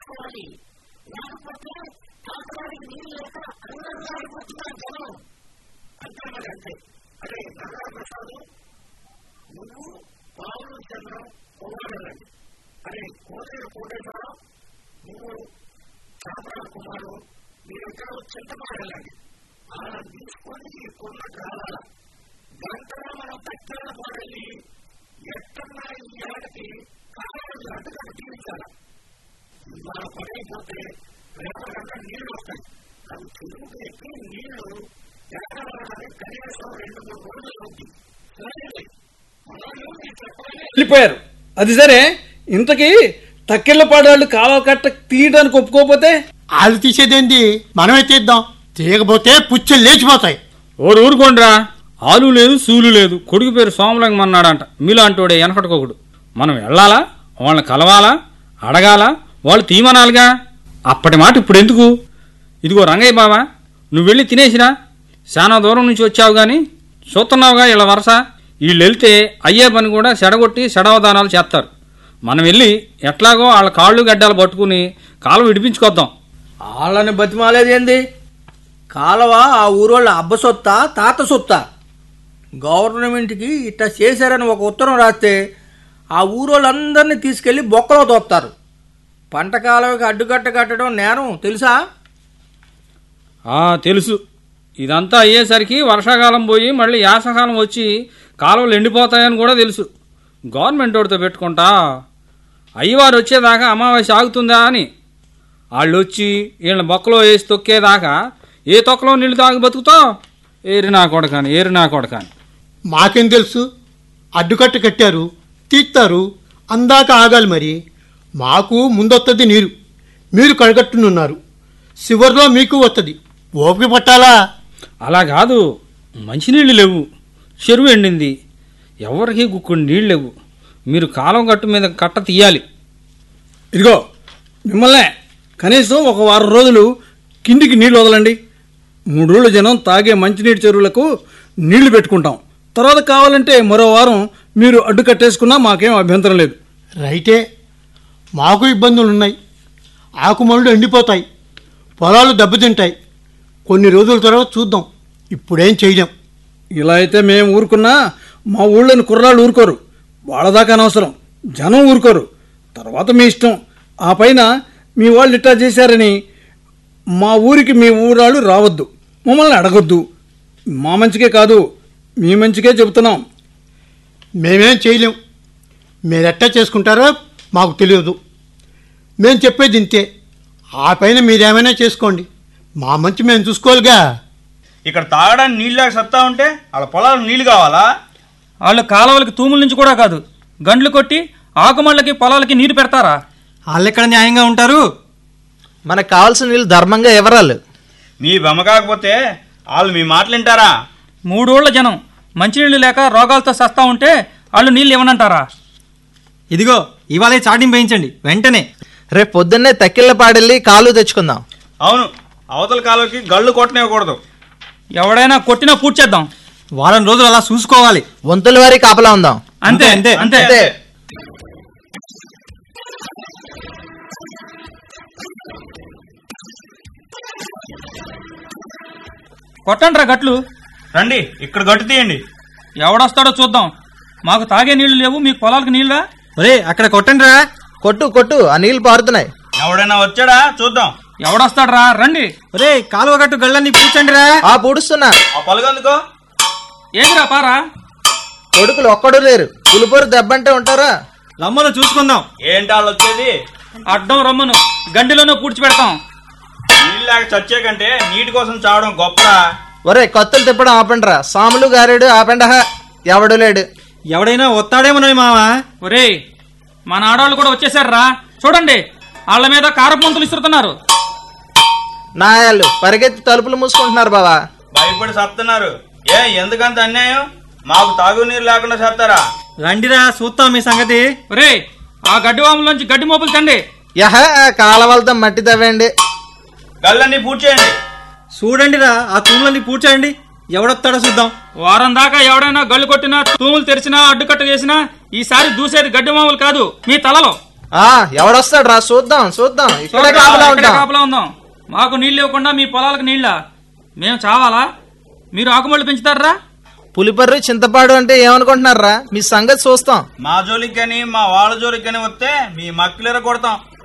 చేసుకోవాలి లేకపోతే తాగడానికి నీళ్ళు లేక అల్లల్లాడిపోతున్నారు జనం అంతే మరి అంతే అరే నల్ల ప్రసాద్ నువ్వు పావులు చంద్రం కుమారులండి అరే కోనేరు కోటేశ్వరం నువ్వు చాపల కుమారు మీరిద్దరూ చింతమాడలండి అలా తీసుకొని ఈ కొండకు రావాలా దాంట్లో మనం తక్కువ పడాలి ఎట్టున్నా ఈ ఏడాది కాలాలు అడ్డుకట్టు తీర్చాలి మన పడైపోతే రేపటికంతా నీళ్లు వస్తాయి అవి చెరువుకు ఎక్కి నీళ్లు ఎక్కడానికి కనీసం రెండు మూడు రోజులు అవుతుంది సరే మనల్ని మీరు చెప్పలేదు వెళ్ళిపోయారు అది సరే ఇంతకీ తక్కెళ్ళ పాడాళ్ళు కాలువ కట్ట తీయడానికి ఒప్పుకోకపోతే వాళ్ళు తీసేదేంటి మనమే తీద్దాం తీయకపోతే పుచ్చెలు లేచిపోతాయి ఓరు ఊరుకోండిరా ఆలు లేదు సూలు లేదు కొడుకు పేరు సోమలింగం అన్నాడంట మీలాంటోడే వెనకట్టుకోకుడు మనం వెళ్ళాలా వాళ్ళని కలవాలా అడగాల వాళ్ళు తీయమనాలిగా అప్పటి మాట ఇప్పుడు ఎందుకు ఇదిగో రంగయ్య బావా నువ్వు వెళ్ళి తినేసిరా చాలా దూరం నుంచి వచ్చావు గాని చూస్తున్నావుగా ఇలా వరస వీళ్ళు వెళ్తే అయ్యే పని కూడా సెడగొట్టి సెడవదానాలు చేస్తారు మనం వెళ్ళి ఎట్లాగో వాళ్ళ కాళ్ళు గడ్డాలు పట్టుకుని కాలం విడిపించుకొద్దాం వాళ్ళని బతిమాలేది ఏంది కాలువ ఆ ఊరోళ్ళ అబ్బ సొత్తా తాత సొత్తా గవర్నమెంట్కి ఇట్లా చేశారని ఒక ఉత్తరం రాస్తే ఆ ఊరోళ్ళందరినీ తీసుకెళ్లి బొక్కలో తోపుతారు పంట కాలువకి అడ్డుకట్ట కట్టడం నేరం తెలుసా ఆ తెలుసు ఇదంతా అయ్యేసరికి వర్షాకాలం పోయి మళ్ళీ యాసకాలం వచ్చి కాలువలు ఎండిపోతాయని కూడా తెలుసు గవర్నమెంట్ వాడితో పెట్టుకుంటా అయ్యవారు వచ్చేదాకా అమావాస్య ఆగుతుందా అని వాళ్ళు వచ్చి వీళ్ళని బొక్కలో వేసి తొక్కేదాకా ఏ తొక్కలో నీళ్ళు తాగి బతుకుతావు ఏరి నా కొడకాని ఏరి నా కొడకాని మాకేం తెలుసు అడ్డుకట్ట కట్టారు తీస్తారు అందాక ఆగాలి మరి మాకు ముందొత్తది నీరు మీరు కడగట్టునున్నారు చివరిలో మీకు వస్తుంది ఓపిక పట్టాలా అలా కాదు మంచినీళ్ళు లేవు చెరువు ఎండింది ఎవరికి గుక్కుడు నీళ్ళు లేవు మీరు కాలం గట్టు మీద కట్ట తీయాలి ఇదిగో మిమ్మల్నే కనీసం ఒక వారం రోజులు కిందికి నీళ్లు వదలండి మూడు రోజుల జనం తాగే మంచినీటి చెరువులకు నీళ్లు పెట్టుకుంటాం తర్వాత కావాలంటే మరో వారం మీరు అడ్డు కట్టేసుకున్నా మాకేం అభ్యంతరం లేదు రైటే మాకు ఇబ్బందులు ఉన్నాయి ఆకుమళ్ళు ఎండిపోతాయి పొలాలు దెబ్బతింటాయి కొన్ని రోజుల తర్వాత చూద్దాం ఇప్పుడేం చేయలేం ఇలా అయితే మేము ఊరుకున్నా మా ఊళ్ళోని కుర్రాళ్ళు ఊరుకోరు వాళ్ళ దాకా అనవసరం జనం ఊరుకోరు తర్వాత మీ ఇష్టం ఆ పైన మీ వాళ్ళు ఇట్టా చేశారని మా ఊరికి మీ ఊరాళ్ళు రావద్దు మమ్మల్ని అడగొద్దు మా మంచికే కాదు మీ మంచికే చెబుతున్నాం మేమేం చేయలేం మీరెట్టా చేసుకుంటారో మాకు తెలియదు మేము చెప్పేది ఇంతే ఆ పైన మీరేమైనా చేసుకోండి మా మంచి మేము చూసుకోవాలిగా ఇక్కడ తాగడానికి నీళ్ళు లేక సత్తా ఉంటే వాళ్ళ పొలాలకు నీళ్లు కావాలా వాళ్ళు కాలువలకి తూముల నుంచి కూడా కాదు గండ్లు కొట్టి ఆకుమళ్ళకి పొలాలకి నీరు పెడతారా వాళ్ళు ఎక్కడ న్యాయంగా ఉంటారు మనకు కావాల్సిన నీళ్ళు ధర్మంగా ఇవ్వరాలు మీ బొమ్మ కాకపోతే వాళ్ళు మీ మాటలు వింటారా మూడోళ్ల జనం మంచినీళ్ళు లేక రోగాలతో సస్తా ఉంటే వాళ్ళు నీళ్ళు ఇవ్వనంటారా ఇదిగో ఇవాళ చాటింగ్ వేయించండి వెంటనే రేపు పొద్దున్నే తక్కిళ్ళ పాడెళ్ళి కాలు తెచ్చుకుందాం అవును అవతల కాలువకి గళ్ళు కొట్టనివ్వకూడదు ఎవడైనా కొట్టినా పూడ్చేద్దాం వారం రోజులు అలా చూసుకోవాలి వంతుల వారి కాపలా ఉందాం అంతే అంతే, అంతే అంతే కొట్టండ్రా గట్లు రండి ఇక్కడ గట్టు తీయండి ఎవడొస్తాడో చూద్దాం మాకు తాగే నీళ్లు లేవు మీకు పొలాలకు నీళ్ళా ఒరే అక్కడ కొట్టండి రా కొట్టు కొట్టు ఆ నీళ్లు పారుతున్నాయి ఎవడైనా వచ్చాడా చూద్దాం ఎవడొస్తాడ్రా రండి ఒరే కాలువ గట్టు గళ్ళన్ని పూడ్చండి రా ఆ పూడుస్తున్నా ఆ పలుగందుకో ఏందిరా పారా కొడుకులు ఒక్కడు లేరు పులిపోరు దెబ్బంటే ఉంటారా లమ్మను చూసుకుందాం ఏంటి వాళ్ళు వచ్చేది అడ్డం రమ్మను గండిలోనూ పూడ్చిపెడతాం నీళ్ళు లేక చచ్చే కంటే నీటి కోసం చావడం గొప్పరా ఒరే కత్తులు తిప్పడం ఆపండిరా సాములు గారేడు ఆపండహ ఎవడు లేడు ఎవడైనా వస్తాడేమోనని మావా ఒరేయ్ మన ఆడవాళ్ళు కూడా వచ్చేసారురా చూడండి వాళ్ళ మీద కారపుంతులు ఇస్తున్నారు నాయాలు పరిగెత్తి తలుపులు మూసుకుంటున్నారు బావా భయపడి సత్తున్నారు ఏ ఎందుకంత అన్యాయం మాకు తాగునీరు లేకుండా చేస్తారా రండిరా చూస్తాం మీ సంగతి ఒరేయ్ ఆ గడ్డి వాములోంచి గడ్డి మోపులు తండి యహ కాలవలతో మట్టి తవ్వండి గళ్ళన్నీ పూర్తి చేయండి చూడండిరా ఆ తూములన్నీ పూడ్చండి ఎవడొస్తాడో చూద్దాం వారం దాకా ఎవడైనా గళ్ళు కొట్టినా తూములు తెరిచినా అడ్డుకట్ట చేసినా ఈసారి దూసేది గడ్డి మామూలు కాదు మీ తలలో ఆ ఎవడొస్తాడు రా చూద్దాం చూద్దాం ఇక్కడే చూద్దాం, కాపలా ఇక్కడే ఉంటాం కాపలా ఉందాం మాకు నీళ్ళు ఇవ్వకుండా మీ పొలాలకు నీళ్ళ మేము చావాలా మీరు ఆకుమళ్ళు పెంచుతారా పులిపర్రు చింతపాడు అంటే ఏమనుకుంటున్నారా మీ సంగతి చూస్తాం మా జోలికి కానీ మా వాళ్ళ జోలికి కానీ వస్తే మీ మక్కిలేర కొడతాం